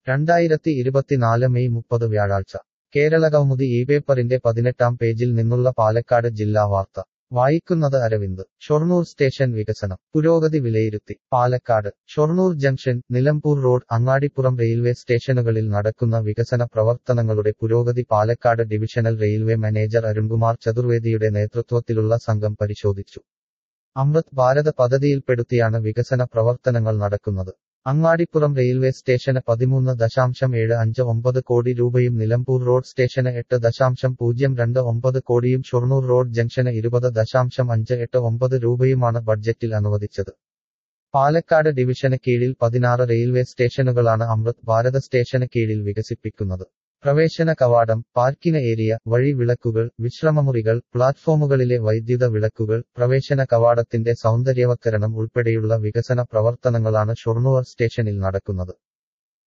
രണ്ടായിരത്തി ഇരുപത്തിനാല് മെയ് മുപ്പത് വ്യാഴാഴ്ച കേരളകൗമുദി ഈ പേപ്പറിന്റെ പതിനെട്ടാം പേജിൽ നിന്നുള്ള പാലക്കാട് ജില്ലാ വാർത്ത വായിക്കുന്നത് അരവിന്ദ് ഷൊർണൂർ സ്റ്റേഷൻ വികസനം പുരോഗതി വിലയിരുത്തി Palakkad Shoranur junction Nilambur road Angadipuram railway സ്റ്റേഷനുകളിൽ നടക്കുന്ന വികസന പ്രവർത്തനങ്ങളുടെ പുരോഗതി Palakkad divisional railway manager Arunkumar ചതുർവേദിയുടെ നേതൃത്വത്തിലുള്ള സംഘം പരിശോധിച്ചു അമൃത് ഭാരത് പദ്ധതിയിൽപ്പെടുത്തിയാണ് വികസന പ്രവർത്തനങ്ങൾ നടക്കുന്നത് അങ്ങാടിപ്പുറം റെയിൽവേ സ്റ്റേഷന് പതിമൂന്ന് ദശാംശം ഏഴ് അഞ്ച് ഒമ്പത് കോടി രൂപയും നിലമ്പൂർ റോഡ് സ്റ്റേഷന് എട്ട് ദശാംശം പൂജ്യം രണ്ട് ഒമ്പത് കോടിയും ഷൊർണൂർ റോഡ് ജംഗ്ഷന് ഇരുപത് ദശാംശം അഞ്ച് എട്ട് ഒമ്പത് രൂപയുമാണ് ബഡ്ജറ്റിൽ അനുവദിച്ചത് പാലക്കാട് ഡിവിഷന് കീഴിൽ പതിനാറ് റെയിൽവേ സ്റ്റേഷനുകളാണ് അമൃത് ഭാരത് സ്റ്റേഷന് കീഴിൽ വികസിപ്പിക്കുന്നത് പ്രവേശന കവാടം പാർക്കിംഗ് ഏരിയ വഴി വിളക്കുകൾ വിശ്രമമുറികൾ പ്ലാറ്റ്ഫോമുകളിലെ വൈദ്യുത വിളക്കുകൾ പ്രവേശന കവാടത്തിന്റെ സൗന്ദര്യവത്കരണം ഉൾപ്പെടെയുള്ള വികസന പ്രവർത്തനങ്ങളാണ് ഷൊർണൂർ സ്റ്റേഷനിൽ നടക്കുന്നത്